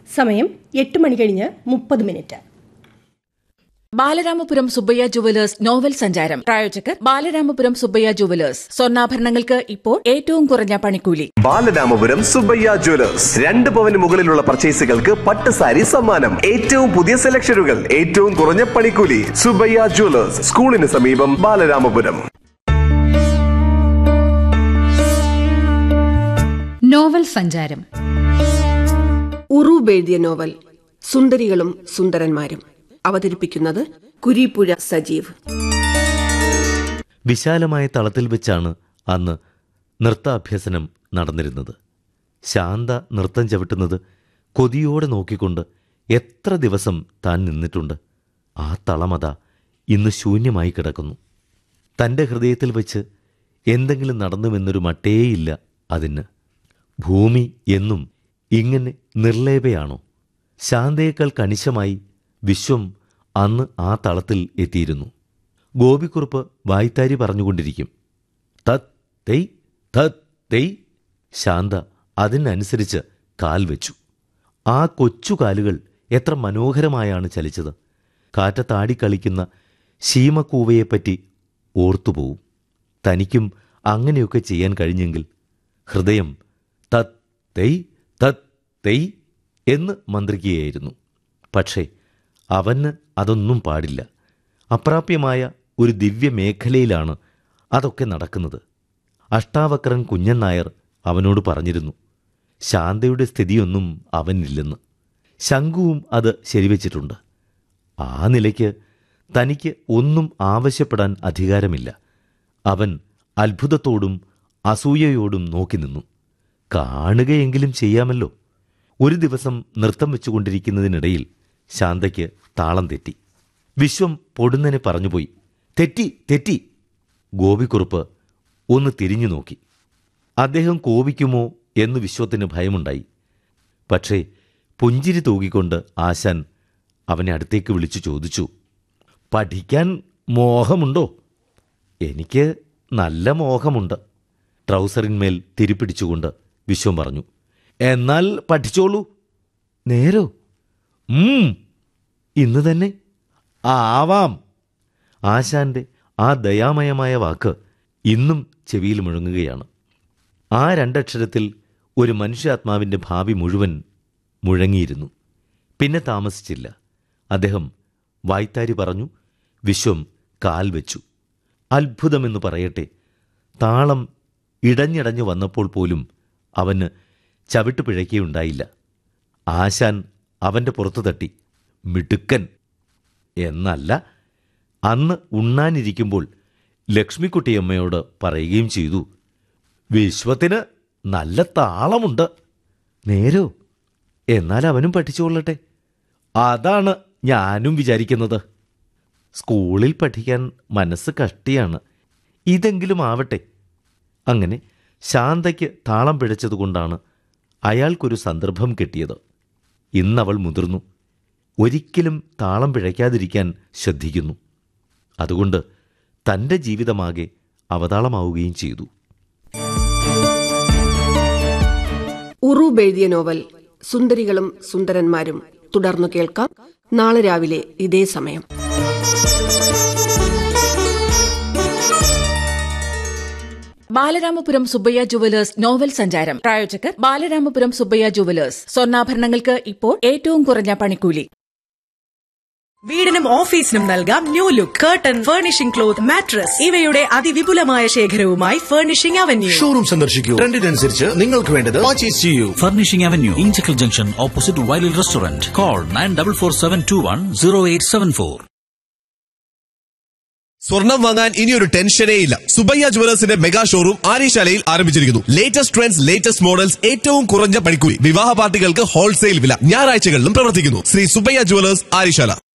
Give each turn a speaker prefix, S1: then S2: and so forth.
S1: സമയം എട്ട് മണി കഴിഞ്ഞ് മുപ്പത് minute
S2: Balaramapuram Subbayya jewellers novel Sancharam പ്രായോജകർ ബാലരാമപുരം സുബ്ബയ്യ ജുവലേഴ്സ് സ്വർണ്ണാഭരണങ്ങൾക്ക് ഇപ്പോൾ ഏറ്റവും കുറഞ്ഞ പണിക്കൂലി
S3: ബാലരാമപുരം സുബയ്യ ജ്വല്ലേഴ്സ് രണ്ട് പവന് മുകളിലുള്ള പർച്ചേസുകൾക്ക് പട്ട് സാരി സമ്മാനം ഏറ്റവും പുതിയ സെലക്ഷനുകൾ ഏറ്റവും കുറഞ്ഞ പണിക്കൂലി സുബയ്യ ജ്വല്ലേഴ്സ് സ്കൂളിന് സമീപം ബാലരാമപുരം
S4: നോവൽ സഞ്ചാരം
S5: ഉറൂബ് എഴുതിയ നോവൽ സുന്ദരികളും സുന്ദരന്മാരും അവതരിപ്പിക്കുന്നത് കുരീപ്പുഴ സജീവ്
S6: വിശാലമായ തളത്തിൽ വെച്ചാണ് അന്ന് നൃത്താഭ്യസനം നടന്നിരുന്നത് ശാന്ത നൃത്തം ചവിട്ടുന്നത് കൊതിയോടെ നോക്കിക്കൊണ്ട് എത്ര ദിവസം താൻ നിന്നിട്ടുണ്ട് ആ തളമത ഇന്ന് ശൂന്യമായി കിടക്കുന്നു തൻ്റെ ഹൃദയത്തിൽ വെച്ച് എന്തെങ്കിലും നടന്നുവെന്നൊരു മട്ടേയില്ല അതിന് ഭൂമി എന്നും ഇങ്ങനെ നിർലേപയാണോ ശാന്തയേക്കാൾ കണിശമായി വിശ്വം അന്ന് ആ തളത്തിൽ എത്തിയിരുന്നു ഗോപിക്കുറുപ്പ് വായ്ത്താരി പറഞ്ഞുകൊണ്ടിരിക്കും തത് തെയ് തത് തെയ് ശാന്ത അതിനനുസരിച്ച് കാൽ വെച്ചു ആ കൊച്ചു കാലുകൾ എത്ര മനോഹരമായാണ് ചലിച്ചത് കാറ്റത്താടിക്കളിക്കുന്ന ശീമക്കൂവയെപ്പറ്റി ഓർത്തുപോവും തനിക്കും അങ്ങനെയൊക്കെ ചെയ്യാൻ കഴിഞ്ഞെങ്കിൽ ഹൃദയം തത് തെയ് തത് തെയ് എന്ന് മന്ത്രിക്കുകയായിരുന്നു പക്ഷേ അവന് അതൊന്നും പാടില്ല അപ്രാപ്യമായ ഒരു ദിവ്യമേഖലയിലാണ് അതൊക്കെ നടക്കുന്നത് അഷ്ടാവക്രൻ കുഞ്ഞൻ നായർ അവനോട് പറഞ്ഞിരുന്നു ശാന്തയുടെ സ്ഥിതിയൊന്നും അവനില്ലെന്ന് ശംഖുവും അത് ശരിവച്ചിട്ടുണ്ട് ആ നിലയ്ക്ക് തനിക്ക് ഒന്നും ആവശ്യപ്പെടാൻ അധികാരമില്ല അവൻ അത്ഭുതത്തോടും അസൂയയോടും നോക്കി നിന്നു കാണുകയെങ്കിലും ചെയ്യാമല്ലോ ഒരു ദിവസം നൃത്തം വെച്ചുകൊണ്ടിരിക്കുന്നതിനിടയിൽ ശാന്തയ്ക്ക് താളം തെറ്റി വിശ്വം പൊടുന്നനെ പറഞ്ഞുപോയി തെറ്റി തെറ്റി ഗോപിക്കുറുപ്പ് ഒന്ന് തിരിഞ്ഞു നോക്കി അദ്ദേഹം കോപിക്കുമോ എന്ന് വിശ്വത്തിന് ഭയമുണ്ടായി പക്ഷേ പുഞ്ചിരി തൂകിക്കൊണ്ട് ആശാൻ അവനെ അടുത്തേക്ക് വിളിച്ചു ചോദിച്ചു പഠിക്കാൻ മോഹമുണ്ടോ എനിക്ക് നല്ല മോഹമുണ്ട് ട്രൗസറിന്മേൽ തിരിപ്പിടിച്ചുകൊണ്ട് വിശ്വം പറഞ്ഞു എന്നാൽ പഠിച്ചോളൂ നേരോ ഉം ഇന്ന് തന്നെ ആവാം ആശാന്റെ ആ ദയാമയമായ വാക്ക് ഇന്നും ചെവിയിൽ മുഴങ്ങുകയാണ് ആ രണ്ടക്ഷരത്തിൽ ഒരു മനുഷ്യാത്മാവിൻ്റെ ഭാവി മുഴുവൻ മുഴങ്ങിയിരുന്നു പിന്നെ താമസിച്ചില്ല അദ്ദേഹം വായ്ത്താരി പറഞ്ഞു വിശ്വം കാൽ വെച്ചു അത്ഭുതമെന്ന് പറയട്ടെ താളം ഇടഞ്ഞിടഞ്ഞു വന്നപ്പോൾ പോലും അവന് ചവിട്ട് പിഴയ്ക്കുകയുണ്ടായില്ല ആശാൻ അവൻ്റെ പുറത്തു തട്ടി മിടുക്കൻ എന്നല്ല അന്ന് ഉണ്ണാനിരിക്കുമ്പോൾ ലക്ഷ്മിക്കുട്ടിയമ്മയോട് പറയുകയും ചെയ്തു വിശ്വത്തിന് നല്ല താളമുണ്ട് നേരോ എന്നാൽ അവനും പഠിച്ചുകൊള്ളട്ടെ അതാണ് ഞാനും വിചാരിക്കുന്നത് സ്കൂളിൽ പഠിക്കാൻ മനസ്സ് കഷ്ടിയാണ് ഇതെങ്കിലും ആവട്ടെ അങ്ങനെ ശാന്തയ്ക്ക് താളം പിഴച്ചതുകൊണ്ടാണ് അയാൾക്കൊരു സന്ദർഭം കിട്ടിയത് ഇന്നവൾ മുതിർന്നു ഒരിക്കലും താളം പിഴയ്ക്കാതിരിക്കാൻ ശ്രദ്ധിക്കുന്നു അതുകൊണ്ട് തൻ്റെ ജീവിതമാകെ അവതാളമാവുകയും ചെയ്തു
S5: ഉറൂബ് എഴുതിയ നോവൽ സുന്ദരികളും സുന്ദരന്മാരും തുടർന്നു കേൾക്കാം നാളെ രാവിലെ ഇതേ സമയം
S2: ബാലരാമപുരം സുബ്ബയ്യ ജുവലേഴ്സ് നോവൽ സഞ്ചാരം പ്രായോജകർ ബാലരാമപുരം സുബ്ബയ്യ ജുവലേഴ്സ് സ്വർണ്ണാഭരണങ്ങൾക്ക് ഇപ്പോൾ ഏറ്റവും കുറഞ്ഞ പണിക്കൂലി
S7: വീടിനും ഓഫീസിനും നൽകാം new look curtain furnishing cloth mattress ഇവയുടെ അതിവിപുലമായ ശേഖരവുമായി ഫർണിഷിംഗ് അവന്യൂ
S8: ഷോറൂം സന്ദർശിക്കൂ ട്രെൻഡിനനുസരിച്ച് നിങ്ങൾക്ക് വേണ്ടത് പർച്ചേസ് ചെയ്യൂ
S9: Furnishing Avenue, Inchikal Junction, opposite Wiley Restaurant. Call 9447210874.
S8: സ്വർണം വാങ്ങാൻ ഇനിയൊരു ടെൻഷനേ ഇല്ല സുബയ്യ ജുവലേഴ്സിന്റെ മെഗാ ഷോറൂം ആര്യശാലയിൽ ആരംഭിച്ചിരിക്കുന്നു ലേറ്റസ്റ്റ് ട്രെൻഡ്സ് ലേറ്റസ്റ്റ് മോഡൽസ് ഏറ്റവും കുറഞ്ഞ പണിക്കൂലി വിവാഹ പാർട്ടികൾക്ക് ഹോൾസെയിൽ വില ഞായറാഴ്ചകളിലും പ്രവർത്തിക്കുന്നു ശ്രീ സുബയ്യ ജുവലേഴ്സ് ആര്യശാല